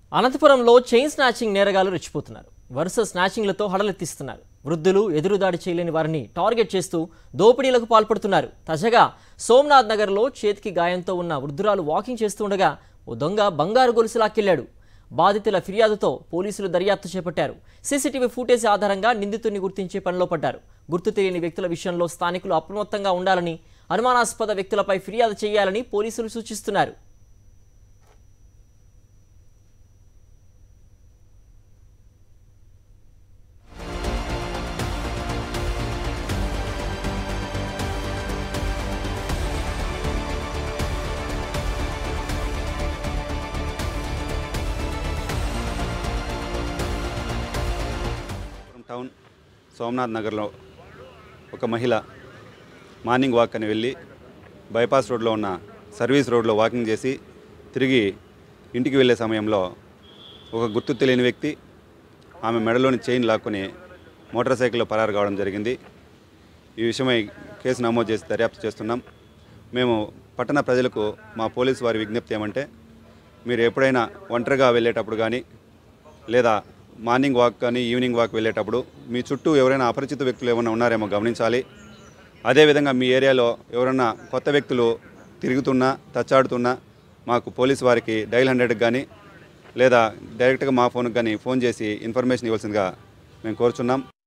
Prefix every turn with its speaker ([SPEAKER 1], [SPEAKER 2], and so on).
[SPEAKER 1] అనంతపురంలో chain snatching నేరగాలు రెచ్చిపోతున్నారు వరుస స్నాచింగ్లతో హడలెత్తిస్తున్నారు వృద్ధులు ఎదురుదాడి చేయలేని వారిని టార్గెట్ చేస్తూ దోపిడీలకు పాల్పడుతున్నారు తాజాగా సోమనాథ్ నగర్లో చేతికి గాయంతో ఉన్న వృద్ధురాలు వాకింగ్ చేస్తూ ఉండగా ఓ దొంగ బంగారు గొలుసు లాక్కెళ్లాడు బాధితుల ఫిర్యాదుతో పోలీసులు దర్యాప్తు చేపట్టారు సీసీటీవీ ఫుటేజ్ ఆధారంగా నిందితుడిని గుర్తించే పనిలో పడ్డారు గుర్తు తెలియని వ్యక్తుల విషయంలో స్థానికులు అప్రమత్తంగా ఉండాలని అనుమానాస్పద వ్యక్తులపై ఫిర్యాదు చేయాలని పోలీసులు సూచిస్తున్నారు
[SPEAKER 2] అనంతపురం టౌన్ సోమనాథ్ నగర్లో ఒక మహిళ మార్నింగ్ వాక్ అని వెళ్ళి బైపాస్ రోడ్లో ఉన్న సర్వీస్ రోడ్లో వాకింగ్ చేసి తిరిగి ఇంటికి వెళ్ళే సమయంలో ఒక గుర్తు తెలియని వ్యక్తి ఆమె మెడలోని చైన్ లాక్కొని మోటార్ సైకిల్లో పరారు కావడం జరిగింది ఈ విషయమై కేసు నమోదు చేసి దర్యాప్తు చేస్తున్నాం మేము పట్టణ ప్రజలకు మా పోలీసు వారి విజ్ఞప్తి ఏమంటే మీరు ఎప్పుడైనా ఒంటరిగా వెళ్ళేటప్పుడు కానీ లేదా మార్నింగ్ వాక్ కానీ ఈవినింగ్ వాక్ వెళ్ళేటప్పుడు మీ చుట్టూ ఎవరైనా అపరిచిత వ్యక్తులు ఏమైనా ఉన్నారేమో గమనించాలి అదేవిధంగా మీ ఏరియాలో ఎవరైనా కొత్త వ్యక్తులు తిరుగుతున్నా తచ్చాడుతున్నా మాకు పోలీసు వారికి డైల్ హండ్రెడ్కి కానీ లేదా డైరెక్ట్గా మా ఫోన్కి కానీ ఫోన్ చేసి ఇన్ఫర్మేషన్ ఇవ్వాల్సిందిగా మేము కోరుచున్నాం